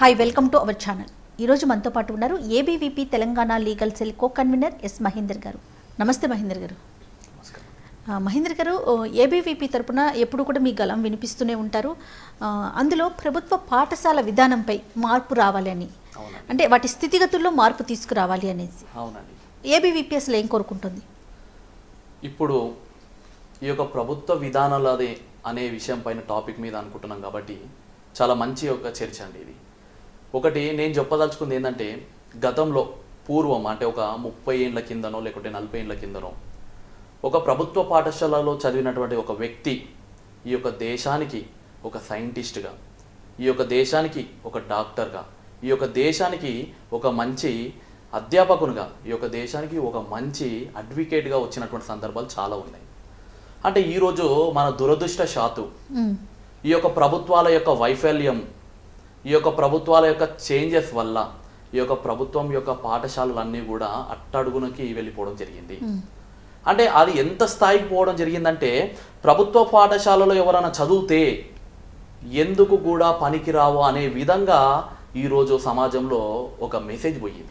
Hi welcome to our channel ఈరోజు మనతో పాటు ఉన్నారు ABVP Telangana legal cell co convener S Mahender garu namaste Mahender గారు ఆ, మహేందర్ గారు ఏబీవీపీ తరపున ఎప్పుడు కూడా మీ గలం వినిపిస్తూనే ఉంటారు ఆ, అందులో ప్రభుత్వ పాఠశాల విధానంపై మార్పు రావాలి అని అవునండి అంటే వాటి స్థితిగతుల్లో మార్పు తీసుకురావాలి అనేసి అవునండి ఏబీవీపీ అసలు ఏం కోరుకుంటుంది ఇప్పుడు ఈ యొక్క ప్రభుత్వ విధానాలు అదే అనే విషయం పైన టాపిక్ మీద అనుకుంటున్నాం కాబట్టి చాలా మంచి ఒక చర్చ అండి ఇది ఒకటి నేను చెప్పదలుచుకుంది ఏంటంటే గతంలో పూర్వం అంటే ఒక ముప్పై ఏళ్ళ కిందనో లేకుంటే నలభై ఏళ్ళ కిందనో ఒక ప్రభుత్వ పాఠశాలలో చదివినటువంటి ఒక వ్యక్తి ఈ యొక్క దేశానికి ఒక సైంటిస్ట్గా ఈ యొక్క దేశానికి ఒక డాక్టర్గా ఈ యొక్క దేశానికి ఒక మంచి అధ్యాపకునిగా ఈ యొక్క దేశానికి ఒక మంచి అడ్వకేట్గా వచ్చినటువంటి సందర్భాలు చాలా ఉన్నాయి అంటే ఈరోజు మన దురదృష్ట శాతు మ్మ్. ఈ యొక్క ప్రభుత్వాల యొక్క వైఫల్యం ఈ యొక్క ప్రభుత్వాల యొక్క చేంజెస్ వల్ల ఈ యొక్క ప్రభుత్వం యొక్క పాఠశాలలన్నీ కూడా అట్టడుగునకి వెళ్ళిపోవడం జరిగింది మ్మ్. అంటే అది ఎంత స్థాయికి పోవడం జరిగిందంటే ప్రభుత్వ పాఠశాలలో ఎవరైనా చదివితే ఎందుకు కూడా పనికిరావు అనే విధంగా ఈరోజు సమాజంలో ఒక మెసేజ్ పోయింది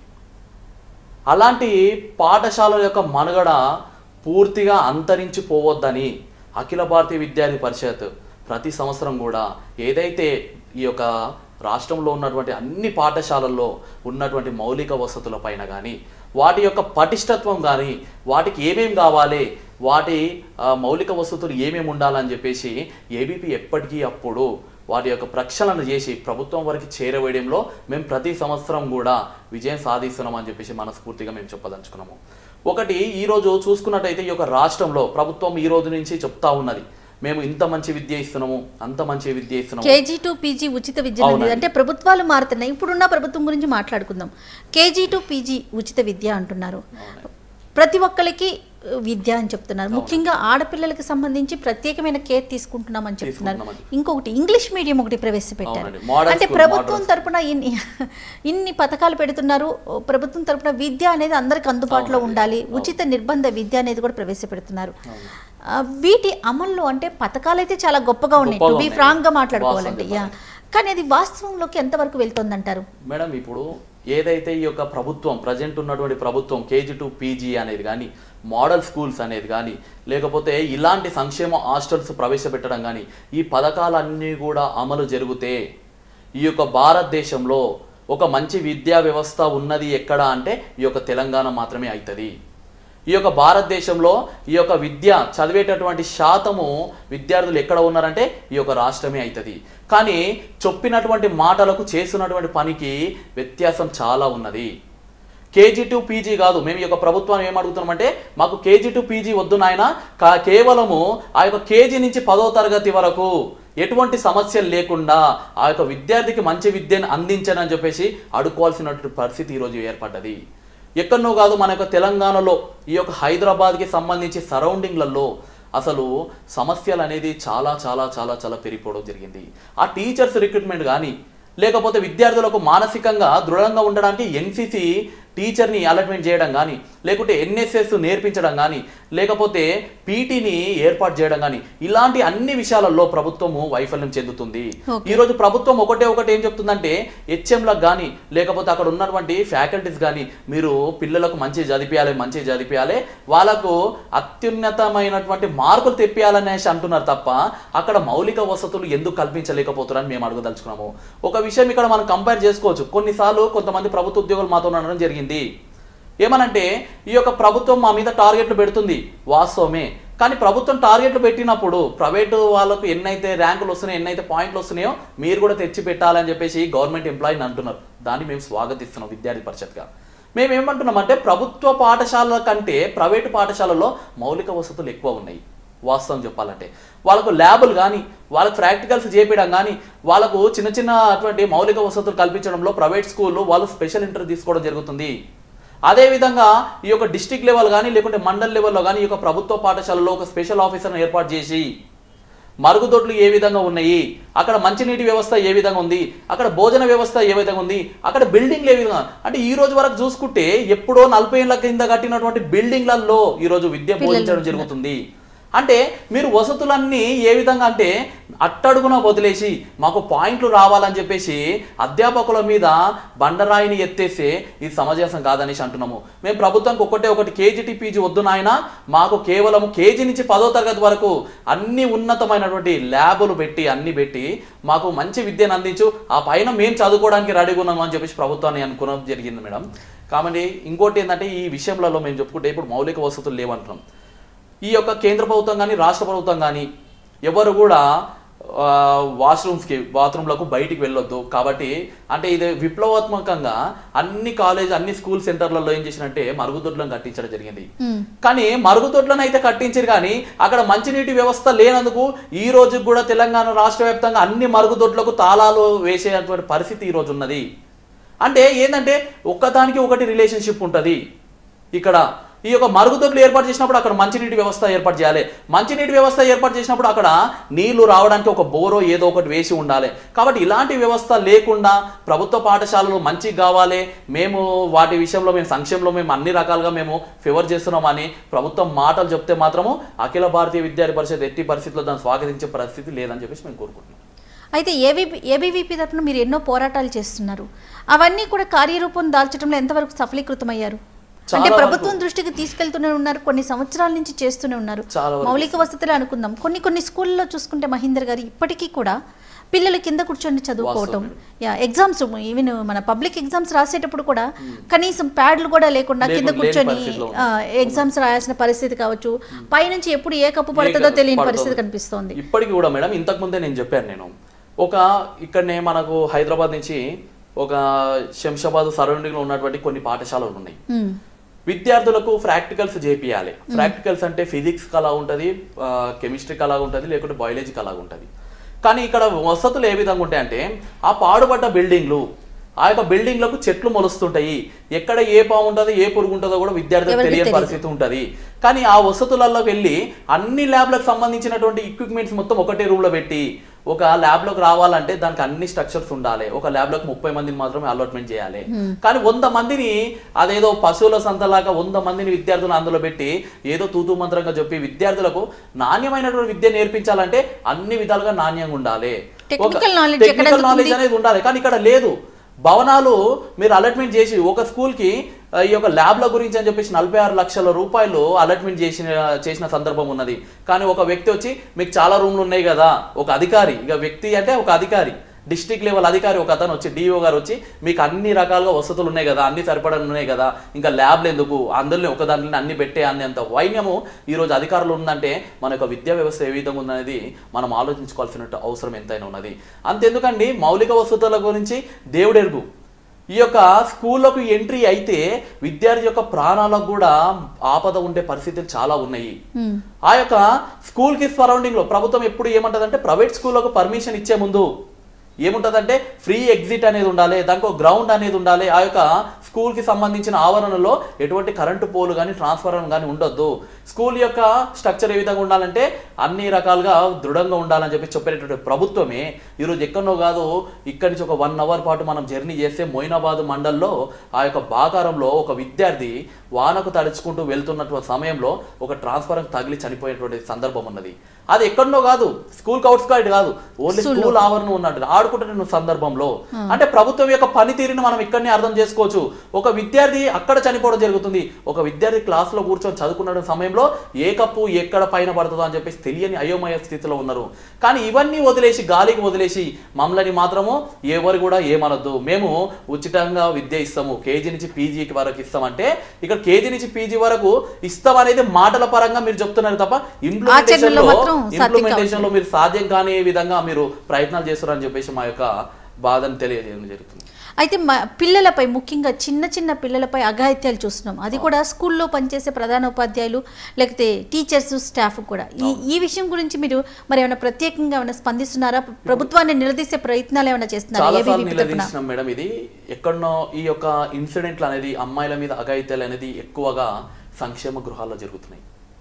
అలాంటి పాఠశాలల యొక్క మనుగడ పూర్తిగా అంతరించిపోవద్దని అఖిల భారతీయ విద్యార్థి పరిషత్ ప్రతి సంవత్సరం కూడా ఏదైతే ఈ యొక్క రాష్ట్రంలో ఉన్నటువంటి అన్ని పాఠశాలల్లో ఉన్నటువంటి మౌలిక వసతుల పైన కానీ వాటి యొక్క పటిష్టత్వం కానీ వాటికి ఏమేం కావాలి వాటి ఆ, మౌలిక వసతులు ఏమేమి ఉండాలని చెప్పేసి ఏబీపీ ఎప్పటికీ అప్పుడు వాటి యొక్క ప్రక్షాళన చేసి ప్రభుత్వం వరకు చేరవేయడంలో మేము ప్రతి సంవత్సరం కూడా విజయం సాధిస్తున్నాం అని చెప్పేసి మనస్ఫూర్తిగా మేము చెప్పదలుచుకున్నాము ఒకటి ఈరోజు చూసుకున్నట్టయితే ఈ యొక్క రాష్ట్రంలో ప్రభుత్వం ఈ రోజు నుంచి చెప్తా ఉన్నది మేము ఇంత మంచి విద్య ఇస్తున్నాము అంత మంచి విద్య ఇస్తున్నాము కేజీ టు పీజీ ఉచిత విద్య అనేది అవునండి. అంటే ప్రభుత్వాలు మారుతున్నాయి ఇప్పుడున్న ప్రభుత్వం గురించి మాట్లాడుకుందాం కేజీ టు పీజీ ఉచిత విద్య అంటున్నారు అవునండి. ప్రతి ఒక్కరికి uh, విద్య అని చెప్తున్నారు ముఖ్యంగా ఆడపిల్లలకి సంబంధించి ప్రత్యేకమైన కేర్ తీసుకుంటున్నామని చెప్తున్నారు తీసుకుంటున్నామని. ఇంకొకటి ఇంగ్లీష్ మీడియం ఒకటి ప్రవేశపెట్టారు అవునండి. మోడల్ అంటే స్కూల్, ప్రభుత్వం మోడల్ తరపున ఇన్ని ఇన్ని పథకాలు పెడుతున్నారు ఓ, ప్రభుత్వం తరపున విద్య అనేది అందరికి అందుబాటులో అవునండి. ఉండాలి అవును. ఉచిత నిర్బంధ విద్య అనేది కూడా ప్రవేశపెడుతున్నారు అవును. ఆ, వీటి అమల్లో అంటే పథకాలు అయితే చాలా గొప్పగా ఉన్నాయి టు గొప్పగా బి ఉన్నాయి. ఫ్రాంక్ గా మాట్లాడుకోవాలంటే వాస్తవం యా కానీ అది వాస్తవంలోకి ఎంతవరకు వెళ్తుందంటారు మేడం ఇప్పుడు ఏదైతే ఈ యొక్క ప్రభుత్వం ప్రజెంట్ ఉన్నటువంటి ప్రభుత్వం కేజీ టు పీజీ అనేది కానీ మోడల్ స్కూల్స్ అనేది కానీ లేకపోతే ఇలాంటి సంక్షేమ హాస్టల్స్ ప్రవేశపెట్టడం కానీ ఈ పథకాలన్నీ కూడా అమలు జరిగితే ఈ యొక్క భారతదేశంలో ఒక మంచి విద్యా వ్యవస్థ ఉన్నది ఎక్కడ అంటే ఈ యొక్క తెలంగాణ మాత్రమే అవుతుంది ఈ యొక్క భారతదేశంలో ఈ యొక్క విద్య చదివేటటువంటి శాతము విద్యార్థులు ఎక్కడ ఉన్నారంటే ఈ యొక్క రాష్ట్రమే అవుతుంది కానీ చెప్పినటువంటి మాటలకు చేస్తున్నటువంటి పనికి వ్యత్యాసం చాలా ఉన్నది కేజీ టు పీజీ కాదు మేము ఈ యొక్క ప్రభుత్వాన్ని ఏం అడుగుతున్నామంటే మాకు కేజీ టు పీజీ వద్దు నాయన కా- కేవలము ఆ యొక్క కేజీ నుంచి పదో తరగతి వరకు ఎటువంటి సమస్యలు లేకుండా ఆ యొక్క విద్యార్థికి మంచి విద్యను అందించనని చెప్పేసి అడుకోవాల్సినటువంటి పరిస్థితి ఈరోజు ఏర్పడ్డది ఎక్కడనో కాదు మన యొక్క తెలంగాణలో ఈ యొక్క హైదరాబాద్కి సంబంధించి సరౌండింగ్లలో అసలు సమస్యలు అనేది చాలా చాలా చాలా చాలా పెరిగిపోవడం జరిగింది ఆ టీచర్స్ రిక్రూట్మెంట్ కానీ లేకపోతే విద్యార్థులకు మానసికంగా దృఢంగా ఉండడానికి ఎన్సిసి టీచర్ని అలాట్మెంట్ చేయడం కానీ లేకుంటే ఎన్ఎస్ఎస్ నేర్పించడం కానీ లేకపోతే పీటీని ఏర్పాటు చేయడం కానీ ఇలాంటి అన్ని విషయాలలో ప్రభుత్వము వైఫల్యం చెందుతుంది Okay. ఈ రోజు ప్రభుత్వం ఒకటే ఒకటి ఏం చెప్తుందంటే హెచ్ఎంలకు కానీ లేకపోతే అక్కడ ఉన్నటువంటి ఫ్యాకల్టీస్ కానీ మీరు పిల్లలకు మంచి చదివియాలి మంచి చదివియాలి వాళ్ళకు అత్యున్నతమైనటువంటి మార్కులు తెప్పియాలనేసి అంటున్నారు తప్ప అక్కడ మౌలిక వసతులు ఎందుకు కల్పించలేకపోతున్నారని మేము అడగదలుచుకున్నాము ఒక విషయం ఇక్కడ మనం కంపేర్ చేసుకోవచ్చు కొన్నిసార్లు కొంతమంది ప్రభుత్వ ఉద్యోగులు మాతో అనడం జరిగింది ఏమనంటే ఈ యొక్క ప్రభుత్వం మా మీద టార్గెట్లు పెడుతుంది వాస్తవమే కానీ ప్రభుత్వం టార్గెట్లు పెట్టినప్పుడు ప్రైవేటు వాళ్ళకు ఎన్నైతే ర్యాంకులు వస్తున్నాయో ఎన్నైతే పాయింట్లు వస్తున్నాయో మీరు కూడా తెచ్చి పెట్టాలని చెప్పేసి గవర్నమెంట్ ఎంప్లాయీని అంటున్నారు దాన్ని మేము స్వాగతిస్తున్నాం విద్యార్థి పరిషత్గా మేము ఏమంటున్నాం అంటే ప్రభుత్వ పాఠశాలల కంటే ప్రైవేటు పాఠశాలల్లో మౌలిక వసతులు ఎక్కువ ఉన్నాయి వాస్తవం చెప్పాలంటే వాళ్ళకు ల్యాబులు కానీ వాళ్ళకు ప్రాక్టికల్స్ చేపించడం కానీ వాళ్ళకు చిన్న చిన్న అటువంటి మౌలిక వసతులు కల్పించడంలో ప్రైవేట్ స్కూల్లో వాళ్ళు స్పెషల్ ఇంటర్వ్యూ తీసుకోవడం జరుగుతుంది అదేవిధంగా ఈ యొక్క డిస్టిక్ లెవెల్ కానీ లేకుంటే మండల్ లెవెల్లో కానీ ఈ యొక్క ప్రభుత్వ పాఠశాలలో ఒక స్పెషల్ ఆఫీసర్ని ఏర్పాటు చేసి మరుగుదొడ్లు ఏ విధంగా ఉన్నాయి అక్కడ మంచినీటి వ్యవస్థ ఏ విధంగా ఉంది అక్కడ భోజన వ్యవస్థ ఏ విధంగా ఉంది అక్కడ బిల్డింగ్లు ఏ విధంగా అంటే ఈ రోజు వరకు చూసుకుంటే ఎప్పుడో నలభై ఏళ్ళ కింద కట్టినటువంటి బిల్డింగ్లలో ఈ రోజు విద్య పిల్లలు బోధించడం ఉంటున్నారు. జరుగుతుంది అంటే మీరు వసతులన్నీ ఏ విధంగా అంటే అట్టడుగున వదిలేసి మాకు పాయింట్లు రావాలని చెప్పేసి అధ్యాపకుల మీద బండరాయిని ఎత్తేస్తే ఇది సమంజసం కాదనేసి అంటున్నాము మేము ప్రభుత్వానికి ఒకటే ఒకటి కేజీటీ పీజీ వద్దు నాయన మాకు కేవలం కేజీ నుంచి పదో తరగతి వరకు అన్ని ఉన్నతమైనటువంటి ల్యాబులు పెట్టి అన్ని పెట్టి మాకు మంచి విద్యను అందించు ఆ పైన మేము చదువుకోవడానికి రెడీగా ఉన్నాము అని చెప్పేసి ప్రభుత్వాన్ని అనుకోవడం జరిగింది మేడం కాబట్టి ఇంకోటి ఏంటంటే ఈ విషయంలో మేము చెప్పుకుంటే ఇప్పుడు మౌలిక వసతులు లేవంటున్నాం ఈ యొక్క కేంద్ర ప్రభుత్వం కానీ రాష్ట్ర ప్రభుత్వం కానీ ఎవరు కూడా ఆ, వాష్రూమ్స్కి బాత్రూమ్లకు బయటికి వెళ్ళొద్దు కాబట్టి అంటే ఇది విప్లవాత్మకంగా అన్ని కాలేజ్ అన్ని స్కూల్ సెంటర్లలో ఏం చేసినంటే మరుగుదొడ్లను కట్టించడం జరిగింది మ్మ్. కానీ మరుగుదొడ్లను అయితే కట్టించారు కానీ అక్కడ మంచినీటి వ్యవస్థ లేనందుకు ఈ రోజు కూడా తెలంగాణ రాష్ట్ర వ్యాప్తంగా అన్ని మరుగుదొడ్లకు తాళాలు వేసేటువంటి పరిస్థితి ఈ రోజు ఉన్నది అంటే ఏంటంటే ఒక్కదానికి ఒకటి రిలేషన్షిప్ ఉంటుంది ఇక్కడ ఈ యొక్క మరుగుదొడ్లు ఏర్పాటు చేసినప్పుడు అక్కడ మంచినీటి వ్యవస్థ ఏర్పాటు చేయాలి మంచినీటి వ్యవస్థ ఏర్పాటు చేసినప్పుడు అక్కడ నీళ్లు రావడానికి ఒక బోరో ఏదో ఒకటి వేసి ఉండాలి కాబట్టి ఇలాంటి వ్యవస్థ లేకుండా ప్రభుత్వ పాఠశాలలు మంచి కావాలి మేము వాటి విషయంలో మేము సంక్షేమంలో మేము అన్ని రకాలుగా మేము ఫేవర్ చేస్తున్నామని ప్రభుత్వం మాటలు చెప్తే మాత్రము అఖిల భారతీయ విద్యార్థి పరిషత్ ఎట్టి పరిస్థితుల్లో దాన్ని స్వాగతించే పరిస్థితి లేదని చెప్పేసి మేము కోరుకుంటున్నాం అయితే ఏబీపీ ఏబీవీపీ తరఫున మీరు ఎన్నో పోరాటాలు చేస్తున్నారు అవన్నీ కూడా కార్యరూపం దాల్చడంలో ఎంతవరకు సఫలీకృతమయ్యారు చాలా అంటే వరకు. ప్రభుత్వం దృష్టికి తీసుకెళ్తూనే ఉన్నారు కొన్ని సంవత్సరాల నుంచి చేస్తూనే ఉన్నారు చాలా వరకు. మౌలిక వసతులు అనుకుందాం కొన్ని కొన్ని స్కూల్లో చూసుకుంటే మహేందర్ గారు ఇప్పటికీ కూడా పిల్లలు కింద కూర్చొని చదువుకోవటం యా ఎగ్జామ్స్ ఈవెన్ మన పబ్లిక్ ఎగ్జామ్స్ రాసేటప్పుడు కూడా కనీసం ప్యాడ్లు కూడా లేకుండా కింద లేకుండా లేని కూర్చొని పరిస్థితిలో ఎగ్జామ్స్ రాయాల్సిన పరిస్థితి కావచ్చు పైనుంచి ఎప్పుడు ఏ కప్పు పడుతుందో తెలియని పడుతుందో. పరిస్థితి కనిపిస్తోంది ఇప్పటికి కూడా మేడం ఇంతకు ముందే నేను చెప్పాను నేను ఒక ఇక్కడనే మనకు హైదరాబాద్ నుంచి ఒక శంషాబాద్ సరౌండింగ్ లో ఉన్నటువంటి కొన్ని పాఠశాలలు ఉన్నాయి మ్మ్. విద్యార్థులకు ప్రాక్టికల్స్ చేపియాలి ప్రాక్టికల్స్ అంటే ఫిజిక్స్ అలా ఉంటుంది కెమిస్ట్రీకి అలా ఉంటుంది లేకుంటే బయాలజీకి అలా ఉంటుంది కానీ ఇక్కడ వసతులు ఏ విధంగా ఉంటాయంటే ఆ పాడుపడ్డ బిల్డింగ్లు ఆ యొక్క బిల్డింగ్లకు చెట్లు మొలుస్తుంటాయి ఎక్కడ ఏ పాము ఉంటుందో ఏ పురుగు ఉంటుందో కూడా విద్యార్థులకు ఎవరికీ తెలియని తెలియదు. పరిస్థితి ఉంటుంది కానీ ఆ వసతులలో వెళ్ళి అన్ని ల్యాబ్లకు సంబంధించినటువంటి ఎక్విప్మెంట్స్ మొత్తం ఒకటే రూమ్ లో పెట్టి ఒక ల్యాబ్ లోకి రావాలంటే దానికి అన్ని స్ట్రక్చర్స్ ఉండాలి ఒక ల్యాబ్ లోకి ముప్పై మందిని మాత్రమే అలాట్మెంట్ చేయాలి కానీ వంద మందిని అదేదో పశువుల సంతలాగా వంద మందిని విద్యార్థులు అందులో పెట్టి ఏదో తూతూ మంత్రంగా చెప్పి విద్యార్థులకు నాణ్యమైనటువంటి విద్య నేర్పించాలంటే అన్ని విధాలుగా నాణ్యంగా ఉండాలి Technical knowledge ఎక్కడ టెక్నికల్ అందుతుంది? నాలెడ్జ్ అనేది ఉండాలి కానీ ఇక్కడ లేదు భవనాలు మీరు అలాట్మెంట్ చేసి ఒక స్కూల్ కి ఆ, ఈ యొక్క ల్యాబ్ల గురించి అని చెప్పేసి నలభై ఆరు లక్షల రూపాయలు అలాట్మెంట్ చేసిన చేసిన సందర్భం ఉన్నది కానీ ఒక వ్యక్తి వచ్చి మీకు చాలా రూమ్లు ఉన్నాయి కదా ఒక అధికారి ఇక వ్యక్తి అంటే ఒక అధికారి డిస్ట్రిక్ట్ లెవెల్ అధికారి ఒక అతను వచ్చి డిఓ గారు వచ్చి మీకు అన్ని రకాలుగా వసతులు ఉన్నాయి కదా అన్ని సరిపడా ఉన్నాయి కదా ఇంకా ల్యాబ్లు ఎందుకు అందులో ఒక దాంట్లో అన్ని పెట్టే అంత వైన్యము ఈ రోజు అధికారులు ఉందంటే మన యొక్క విద్యా వ్యవస్థ ఏ విధంగా ఉందనేది మనం ఆలోచించుకోవాల్సిన అవసరం ఎంతైనా ఉన్నది అంతెందుకండి మౌలిక వసతుల గురించి దేవుడెరుగు ఈ యొక్క స్కూళ్ళకు ఎంట్రీ అయితే విద్యార్థి యొక్క ప్రాణాలకు కూడా ఆపద ఉండే పరిస్థితులు చాలా ఉన్నాయి మ్మ్. ఆ యొక్క స్కూల్ కి సరౌండింగ్ లో ప్రభుత్వం ఎప్పుడు ఏమంటదంటే ప్రైవేట్ స్కూళ్ళకు పర్మిషన్ ఇచ్చే ముందు ఏముంటదంటే ఫ్రీ ఎగ్జిట్ అనేది ఉండాలి దానికి ఒక గ్రౌండ్ అనేది ఉండాలి ఆ యొక్క స్కూల్ కి సంబంధించిన ఆవరణలో ఎటువంటి కరెంటు పోలు కానీ ట్రాన్స్ఫార్మర్ కానీ ఉండొద్దు స్కూల్ యొక్క స్ట్రక్చర్ ఏ విధంగా ఉండాలంటే అన్ని రకాలుగా దృఢంగా ఉండాలని చెప్పి చెప్పేటటువంటి ప్రభుత్వమే ఈరోజు ఎక్కడో కాదు ఇక్కడి నుంచి ఒక వన్ అవర్ పాటు మనం జర్నీ చేస్తే మొయినాబాద్ మండల్లో ఆ యొక్క బాకారంలో ఒక విద్యార్థి వానకు తడుచుకుంటూ వెళ్తున్నటువంటి సమయంలో ఒక ట్రాన్స్ఫారం తగిలి చనిపోయేటువంటి సందర్భం ఉన్నది అది ఎక్కడనో కాదు స్కూల్ అవుట్స్ కాదు కాదు ఓన్లీ స్కూల్ ఆవరణ ఉన్నట్టు ఆడుకుంటున్న సందర్భంలో అంటే ప్రభుత్వం యొక్క పనితీరుని మనం ఇక్కడనే అర్థం చేసుకోవచ్చు ఒక విద్యార్థి అక్కడ చనిపోవడం జరుగుతుంది ఒక విద్యార్థి క్లాస్ లో కూర్చొని చదువుకున్న సమయంలో ఏ కప్పు ఎక్కడ పైన పడుతుందో అని చెప్పేసి తెలియని అయోమయ స్థితిలో ఉన్నారు కానీ ఇవన్నీ వదిలేసి గాలికి వదిలేసి మమ్మల్ని మాత్రము ఎవరు కూడా ఏమనొద్దు మేము ఉచితంగా విద్య ఇస్తాము కేజీ నుంచి పీజీకి వరకు ఇస్తామంటే ఇక్కడ కేజీ నుంచి పీజీ వరకు ఇస్తాం అనేది మాటల పరంగా మీరు చెప్తున్నారు తప్ప ఇంప్లిమెంటేషన్ ఆచరణలో లో మాత్రం సాధ్యం ఇంప్లిమెంటేషన్ లో మీరు సాధ్యం కాని విధంగా మీరు ప్రయత్నాలు చేస్తారని చెప్పేసి మా యొక్క బాధను తెలియజేయడం జరుగుతుంది అయితే మ పిల్లలపై ముఖ్యంగా చిన్న చిన్న పిల్లలపై అఘాయిత్యాలు చూస్తున్నాం అది కూడా స్కూల్లో పనిచేసే ప్రధాన ఉపాధ్యాయులు లేకపోతే టీచర్స్ స్టాఫ్ కూడా ఈ ఈ విషయం గురించి మీరు మరి ఏమైనా ప్రత్యేకంగా ఏమైనా స్పందిస్తున్నారా ప్రభుత్వాన్ని నిలదీసే ప్రయత్నాలు ఏమైనా చేస్తున్నారా చాలా సార్లు ఏబీవీపీ తరపున నిలదీసినాం మేడం ఇది ఎక్కడనో ఈ యొక్క ఇన్సిడెంట్లు అనేది అమ్మాయిల మీద అఘాయిత్యాలు అనేది ఎక్కువగా సంక్షేమ గృహాల్లో జరుగుతున్నాయి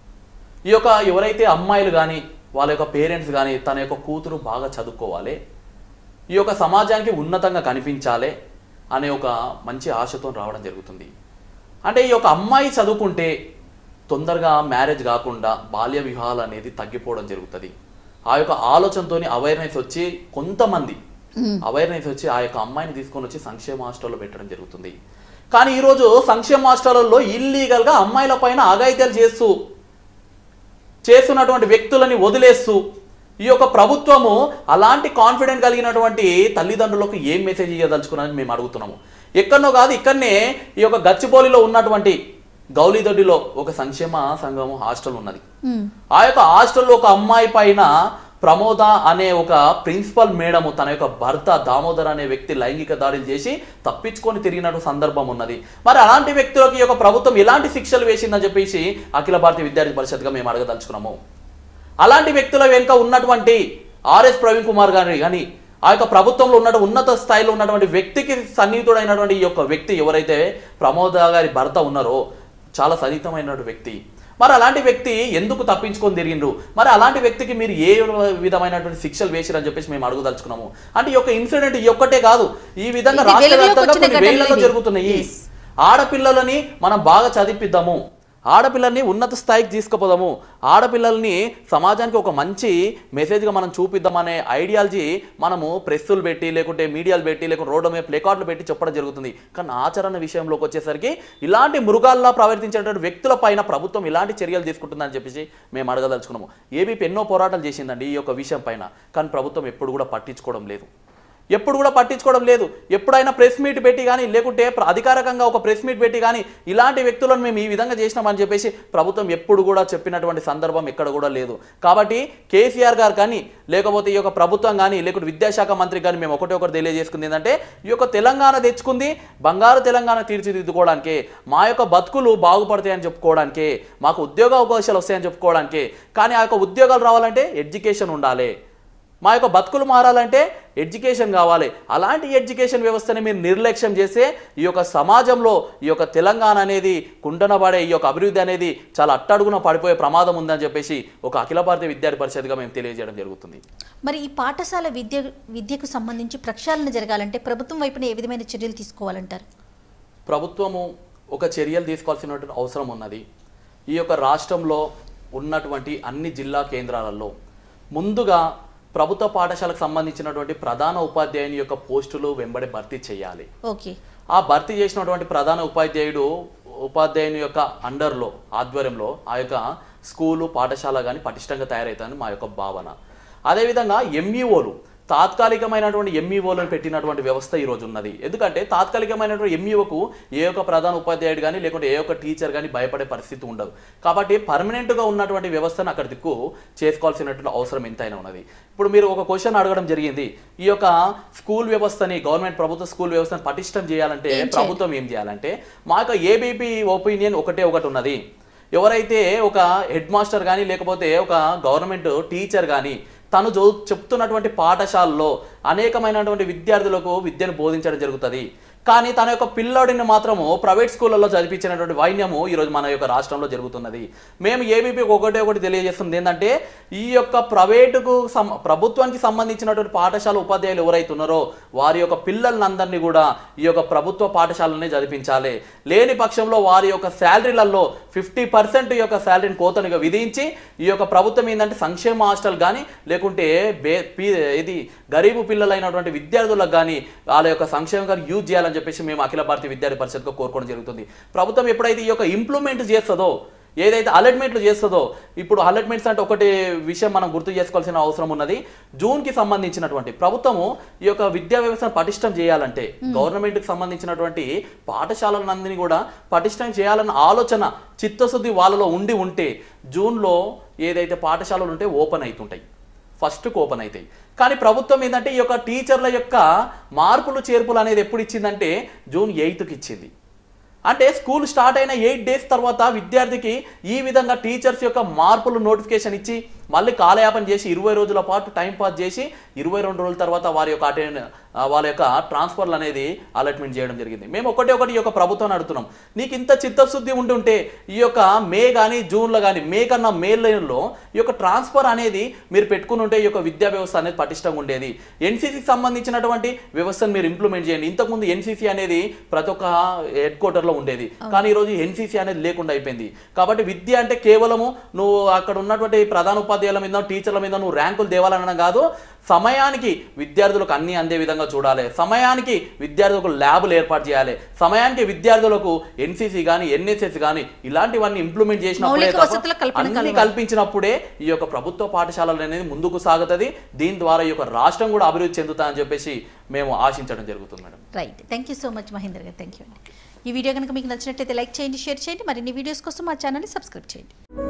ఈ యొక్క ఎవరైతే అమ్మాయిలు కానీ వాళ్ళ యొక్క పేరెంట్స్ కానీ తన యొక్క కూతురు బాగా చదువుకోవాలి ఈ యొక్క సమాజానికి ఉన్నతంగా కనిపించాలి అనే ఒక మంచి ఆశతో రావడం జరుగుతుంది అంటే ఈ యొక్క అమ్మాయి చదువుకుంటే తొందరగా మ్యారేజ్ కాకుండా బాల్య వివాహాలు అనేది తగ్గిపోవడం జరుగుతుంది ఆ యొక్క ఆలోచనతోని అవేర్నెస్ వచ్చి కొంతమంది అవేర్నెస్ వచ్చి ఆ యొక్క అమ్మాయిని తీసుకొని వచ్చి సంక్షేమ హాస్టల్లో పెట్టడం జరుగుతుంది కానీ ఈరోజు సంక్షేమ హాస్టల్లో ఇల్లీగల్గా అమ్మాయిల పైన అఘాయిత్యాలు చేస్తూ చేస్తున్నటువంటి వ్యక్తులని వదిలేస్తూ ఈ యొక్క ప్రభుత్వము అలాంటి కాన్ఫిడెంట్ కలిగినటువంటి తల్లిదండ్రులకు ఏం మెసేజ్ ఇవ్వదలుచుకున్నారని మేము అడుగుతున్నాము ఎక్కడనో కాదు ఇక్కడనే ఈ యొక్క గచ్చిబౌలిలో ఉన్నటువంటి గౌలీదొడ్డిలో ఒక సంక్షేమ సంఘం హాస్టల్ ఉన్నది మ్మ్. ఆ యొక్క హాస్టల్లో ఒక అమ్మాయి పైన ప్రమోద అనే ఒక ప్రిన్సిపల్ మేడము తన యొక్క భర్త దామోదర్ అనే వ్యక్తి లైంగిక దాడులు చేసి తప్పించుకొని తిరిగినట్టు సందర్భం ఉన్నది మరి అలాంటి వ్యక్తులకి ఈ యొక్క ప్రభుత్వం ఎలాంటి శిక్షలు వేసిందని చెప్పేసి అఖిల భారతీయ విద్యార్థి పరిషత్గా మేము అడగదలుచుకున్నాము అలాంటి వ్యక్తుల వెనుక ఉన్నటువంటి ఆర్ఎస్ ప్రవీణ్ కుమార్ గారి కానీ ఆ యొక్క ప్రభుత్వంలో ఉన్న ఉన్నత స్థాయిలో ఉన్నటువంటి వ్యక్తికి సన్నిహితుడైనటువంటి ఈ యొక్క వ్యక్తి ఎవరైతే ప్రమోద గారి భర్త ఉన్నారో చాలా సన్నిహితమైనటువంటి వ్యక్తి మరి అలాంటి వ్యక్తి ఎందుకు తప్పించుకొని తిరిగిండ్రు మరి అలాంటి వ్యక్తికి మీరు ఏ విధమైనటువంటి శిక్షలు వేసిరని చెప్పేసి మేము అడుగుదలుచుకున్నాము అంటే ఈ యొక్క ఇన్సిడెంట్ ఈ ఒక్కటే కాదు ఈ విధంగా ఇది రాష్ట్ర వెలుగులోకి వ్యాప్తంగా వచ్చిన కొన్ని ఘటనలు వేలలో ఇవి. జరుగుతున్నాయి Yes. ఆడపిల్లలని మనం బాగా చదివిద్దాము ఆడపిల్లల్ని ఉన్నత స్థాయికి తీసుకుపోదాము ఆడపిల్లల్ని సమాజానికి ఒక మంచి మెసేజ్గా మనం చూపిద్దామనే ఐడియాలజీ మనము ప్రెస్సులు పెట్టి లేకుంటే మీడియాలు పెట్టి లేకుంటే రోడ్డు మీద ప్లేకార్డులు పెట్టి చెప్పడం జరుగుతుంది కానీ ఆచరణ విషయంలోకి వచ్చేసరికి ఇలాంటి మృగాల్లా ప్రవర్తించేటువంటి వ్యక్తుల పైన ప్రభుత్వం ఇలాంటి చర్యలు తీసుకుంటుందని చెప్పేసి మేము అడగదలుచుకున్నాము ఏబీపీ ఎన్నో పోరాటాలు చేసిందండి ఈ యొక్క విషయం పైన కానీ ప్రభుత్వం ఎప్పుడు కూడా పట్టించుకోవడం లేదు ఎప్పుడు కూడా పట్టించుకోవడం లేదు ఎప్పుడైనా ప్రెస్ మీట్ పెట్టి కానీ లేకుంటే ప్ర- అధికారికంగా ఒక ప్రెస్ మీట్ పెట్టి కానీ ఇలాంటి వ్యక్తులను మేము ఈ విధంగా చేసినామని చెప్పేసి ప్రభుత్వం ఎప్పుడు కూడా చెప్పినటువంటి సందర్భం ఎక్కడ కూడా లేదు కాబట్టి కేసీఆర్ గారు కానీ లేకపోతే ఈ యొక్క ప్రభుత్వం కానీ లేకుంటే విద్యాశాఖ మంత్రి కానీ మేము ఒకటి ఒకటి తెలియజేసుకుంది ఏంటంటే ఈ యొక్క తెలంగాణ తెచ్చుకుంది బంగారు తెలంగాణ తీర్చిదిద్దుకోవడానికే మా యొక్క బతుకులు బాగుపడతాయని చెప్పుకోవడానికే మాకు ఉద్యోగ అవకాశాలు వస్తాయని చెప్పుకోవడానికే కానీ ఆ యొక్క ఉద్యోగాలు రావాలంటే ఎడ్యుకేషన్ ఉండాలి మా యొక్క బతుకులు మారాలంటే ఎడ్యుకేషన్ కావాలి అలాంటి ఎడ్యుకేషన్ వ్యవస్థని మీరు నిర్లక్ష్యం చేస్తే ఈ యొక్క సమాజంలో ఈ యొక్క తెలంగాణ అనేది కుండనబడే ఈ యొక్క అభివృద్ధి అనేది చాలా అట్టడుగున పడిపోయే ప్రమాదం ఉందని చెప్పేసి ఒక అఖిల భారతీయ విద్యార్థి పరిషత్గా మేము తెలియజేయడం జరుగుతుంది మరి ఈ పాఠశాల విద్య విద్యకు సంబంధించి ప్రక్షాళన జరగాలంటే ప్రభుత్వం వైపున ఏ విధమైన చర్యలు తీసుకోవాలంటారు ప్రభుత్వము ఒక చర్యలు తీసుకోవాల్సినటువంటి అవసరం ఉన్నది ఈ యొక్క రాష్ట్రంలో ఉన్నటువంటి అన్ని జిల్లా కేంద్రాలలో ముందుగా ప్రభుత్వ పాఠశాలకు సంబంధించినటువంటి ప్రధాన ఉపాధ్యాయుని యొక్క పోస్టులు వెంబడి భర్తీ చేయాలి ఓకే ఆ భర్తీ చేసినటువంటి ప్రధాన ఉపాధ్యాయుడు ఉపాధ్యాయుని యొక్క అండర్లో ఆధ్వర్యంలో ఆ యొక్క స్కూలు పాఠశాల కానీ పటిష్టంగా తయారవుతుందని మా యొక్క భావన అదేవిధంగా ఎంఈఓలు తాత్కాలికమైనటువంటి ఎంఈఓలను పెట్టినటువంటి వ్యవస్థ ఈ రోజు ఉన్నది ఎందుకంటే తాత్కాలికమైనటువంటి ఎంఈఓకు ఏ ఒక్క ప్రధాన ఉపాధ్యాయుడు కానీ లేకుంటే ఏ ఒక్క టీచర్ కానీ భయపడే పరిస్థితి ఉండదు కాబట్టి పర్మనెంట్గా ఉన్నటువంటి వ్యవస్థను అక్కడ దిక్కు చేసుకోవాల్సినటువంటి అవసరం ఎంతైనా ఉన్నది ఇప్పుడు మీరు ఒక క్వశ్చన్ అడగడం జరిగింది ఈ యొక్క స్కూల్ వ్యవస్థని గవర్నమెంట్ ప్రభుత్వ స్కూల్ వ్యవస్థను పటిష్టం చేయాలంటే ఏం చేయాలి? ప్రభుత్వం ఏం చేయాలంటే మా యొక్క ఏబీపీ ఒపీనియన్ ఒకటే ఒకటి ఉన్నది ఎవరైతే ఒక హెడ్ మాస్టర్ కానీ లేకపోతే ఒక గవర్నమెంట్ టీచర్ కానీ తను చూ చెప్తున్నటువంటి పాఠశాలలో అనేకమైనటువంటి విద్యార్థులకు విద్యను బోధించడం జరుగుతుంది కానీ తన యొక్క పిల్లోడిని మాత్రము ప్రైవేట్ స్కూళ్ళలో చదివించినటువంటి వైన్యము ఈరోజు మన యొక్క రాష్ట్రంలో జరుగుతున్నది మేము ఏబీపీ ఒకటే ఒకటి తెలియజేస్తుంది ఏంటంటే ఈ యొక్క ప్రైవేటుకు సం ప్రభుత్వానికి సంబంధించినటువంటి పాఠశాల ఉపాధ్యాయులు ఎవరైతే ఉన్నారో వారి యొక్క పిల్లలందరినీ కూడా ఈ యొక్క ప్రభుత్వ పాఠశాలనే చదివించాలి లేని పక్షంలో వారి యొక్క శాలరీలలో ఫిఫ్టీ పర్సెంట్ ఈ యొక్క శాలరీని కోతనుగా విధించి ఈ యొక్క ప్రభుత్వం ఏంటంటే సంక్షేమ హాస్టల్ కానీ లేకుంటే బే పీ ఇది గరీబు పిల్లలైనటువంటి విద్యార్థులకు కానీ వాళ్ళ యొక్క సంక్షేమం కానీ యూజ్ చేయాలని చెప్పేసి మేము అఖిల భారతీయ విద్యార్థి పరిషత్గా కోరుకోవడం జరుగుతుంది ప్రభుత్వం ఎప్పుడైతే ఈ యొక్క ఇంప్లిమెంట్ చేస్తుందో ఏదైతే అలర్ట్మెంట్లు చేస్తుందో ఇప్పుడు అలర్ట్మెంట్స్ అంటే ఒకటి విషయం మనం గుర్తు చేసుకోవాల్సిన అవసరం ఉన్నది జూన్కి సంబంధించినటువంటి ప్రభుత్వము ఈ యొక్క విద్యా వ్యవస్థను పటిష్టం చేయాలంటే గవర్నమెంట్కి సంబంధించినటువంటి పాఠశాలలందరినీ కూడా పటిష్టం చేయాలన్న ఆలోచన చిత్తశుద్ధి వాళ్ళలో ఉండి ఉంటే జూన్లో ఏదైతే పాఠశాలలు ఉంటే ఓపెన్ అవుతుంటాయి ఫస్ట్కి ఓపెన్ అవుతాయి కానీ ప్రభుత్వం ఏంటంటే ఈ యొక్క టీచర్ల యొక్క మార్పులు చేర్పులు అనేది ఎప్పుడు ఇచ్చిందంటే జూన్ ఎయిత్కి ఇచ్చింది అంటే స్కూల్ స్టార్ట్ అయిన ఎయిట్ డేస్ తర్వాత విద్యార్థికి ఈ విధంగా టీచర్స్ యొక్క మార్పులు నోటిఫికేషన్ ఇచ్చి మళ్ళీ కాలయాపన చేసి ఇరవై రోజుల పాటు టైం పాస్ చేసి ఇరవై రెండు రోజుల తర్వాత వారి యొక్క అటెండ్ ఆ, వాళ్ళ యొక్క ట్రాన్స్ఫర్లు అనేది అలాట్మెంట్ చేయడం జరిగింది మేము ఒకటి ఒకటి ఈ యొక్క ప్రభుత్వాన్ని అడుగుతున్నాం నీకు ఇంత చిత్తశుద్ధి ఉంటుంటే ఈ యొక్క మే కానీ జూన్లో కానీ మే కన్నా మే లైన్లో ఈ యొక్క ట్రాన్స్ఫర్ అనేది మీరు పెట్టుకుని ఉంటే ఈ యొక్క విద్యా వ్యవస్థ అనేది పటిష్టంగా ఉండేది ఎన్సీసీకి సంబంధించినటువంటి వ్యవస్థను మీరు ఇంప్లిమెంట్ చేయండి ఇంతకుముందు ఎన్సీసీ అనేది ప్రతి ఒక్క హెడ్ క్వార్టర్లో ఉండేది కానీ ఈరోజు ఎన్సీసీ అనేది లేకుండా అయిపోయింది కాబట్టి విద్య అంటే కేవలము నువ్వు అక్కడ ఉన్నటువంటి ప్రధాన ఉపాధ్యాయుల మీద టీచర్ల మీద నువ్వు ర్యాంకులు తేవాలనడం కాదు సమయానికి విద్యార్థులకు అన్ని అందే విధంగా చూడాలి సమయానికి విద్యార్థులకు ల్యాబులు ఏర్పాటు చేయాలి సమయానికి విద్యార్థులకు ఎన్సీసీ కానీ ఎన్ఎస్ఎస్ కానీ ఇలాంటివన్నీ ఇంప్లిమెంట్ చేసినప్పుడే మౌలిక తప్ప వసతుల కల్పన అన్ని కలగాలి. కల్పించినప్పుడే ఈ యొక్క ప్రభుత్వ పాఠశాలలు అనేది ముందుకు సాగుతుంది దీని ద్వారా ఈ యొక్క రాష్ట్రం కూడా అభివృద్ధి చెందుతా అని చెప్పేసి మేము ఆశించడం జరుగుతుంది madam right thank you so much Mahender garu thank you అండి ఈ వీడియో కనుక మీకు నచ్చినట్లయితే లైక్ చేయండి షేర్ చేయండి మరిన్ని వీడియోస్ కోసం మా ఛానల్ని సబ్స్క్రైబ్ చేయండి